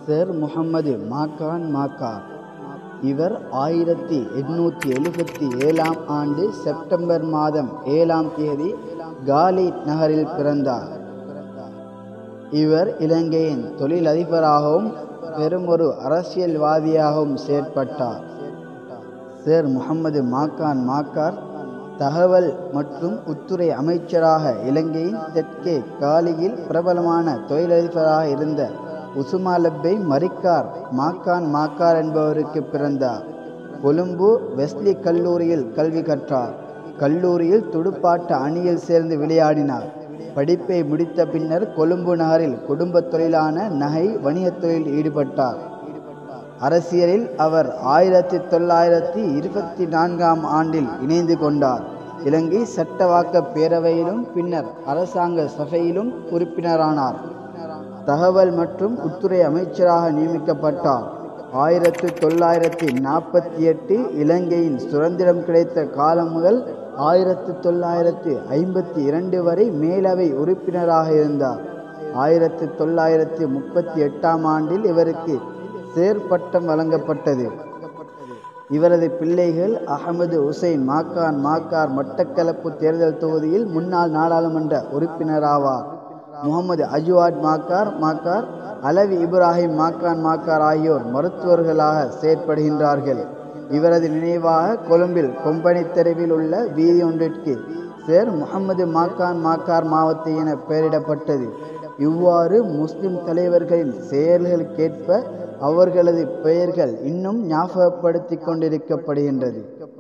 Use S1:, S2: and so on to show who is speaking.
S1: sir Mohammed மாக்கான் மாக்கார் இவர் ஆயிரத்தி எண்ணூற்றி எழுபத்தி ஏழாம் ஆண்டு செப்டம்பர் மாதம் ஏழாம் தேதி காலி நகரில் பிறந்தார் இவர் இலங்கையின் தொழிலதிபராகவும் பெருமொரு அரசியல்வாதியாகவும் செயற்பட்டார் சேர் முகமது மாக்கான் மாக்கார் தகவல் மற்றும் உத்துறை அமைச்சராக இலங்கையின் தெற்கே காலியில் பிரபலமான தொழிலதிபராக இருந்த உசுமாலப்பை மரிக்கார் மாக்கான் மாக்கார் என்பவருக்கு பிறந்தார் கொழும்பு வெஸ்லி கல்லூரியில் கல்வி கற்றார் கல்லூரியில் துடுப்பாட்ட அணியில் சேர்ந்து விளையாடினார் படிப்பை முடித்த பின்னர் கொழும்பு நகரில் குடும்பத் தொழிலான நகை வணிகத் தொழிலில் ஈடுபட்டார் அரசியலில் அவர் ஆயிரத்தி தொள்ளாயிரத்தி இருபத்தி நான்காம் ஆண்டில் இணைந்து கொண்டார் இலங்கை சட்டவாக்க பேரவையிலும் பின்னர் அரசாங்க சபையிலும் உறுப்பினரானார் தகவல் மற்றும் உள்துறை அமைச்சராக நியமிக்கப்பட்டார் ஆயிரத்தி தொள்ளாயிரத்தி நாற்பத்தி எட்டு இலங்கையின் சுதந்திரம் கிடைத்த காலம் முதல் ஆயிரத்தி தொள்ளாயிரத்தி ஐம்பத்தி இரண்டு வரை மேலவை உறுப்பினராக இருந்தார் ஆயிரத்தி தொள்ளாயிரத்தி முப்பத்தி எட்டாம் ஆண்டில் இவருக்கு சேர் பட்டம் வழங்கப்பட்டது இவரது பிள்ளைகள் அகமது உசைன் மாக்கான் மாக்கார் மட்டக்களப்பு தேர்தல் தொகுதியில் முன்னாள் நாடாளுமன்ற உறுப்பினராவார் முகமது அஜுவாட் மாக்கார் மாக்கார் அலவி இப்ராஹிம் மாக்கான் மாக்கார் ஆகியோர் மருத்துவர்களாக செயற்படுகின்றார்கள் இவரது நினைவாக கொழும்பில் கொம்பனி தெருவில் உள்ள வீதி ஒன்றிற்கு சேர் முகமது மாக்கான் மாக்கார் மாவத்தை என பெயரிடப்பட்டது இவ்வாறு முஸ்லிம் தலைவர்களின் செயல்களுக்கேற்ப அவர்களது பெயர்கள் இன்னும் ஞாபகப்படுத்திக் கொண்டிருக்கப்படுகின்றது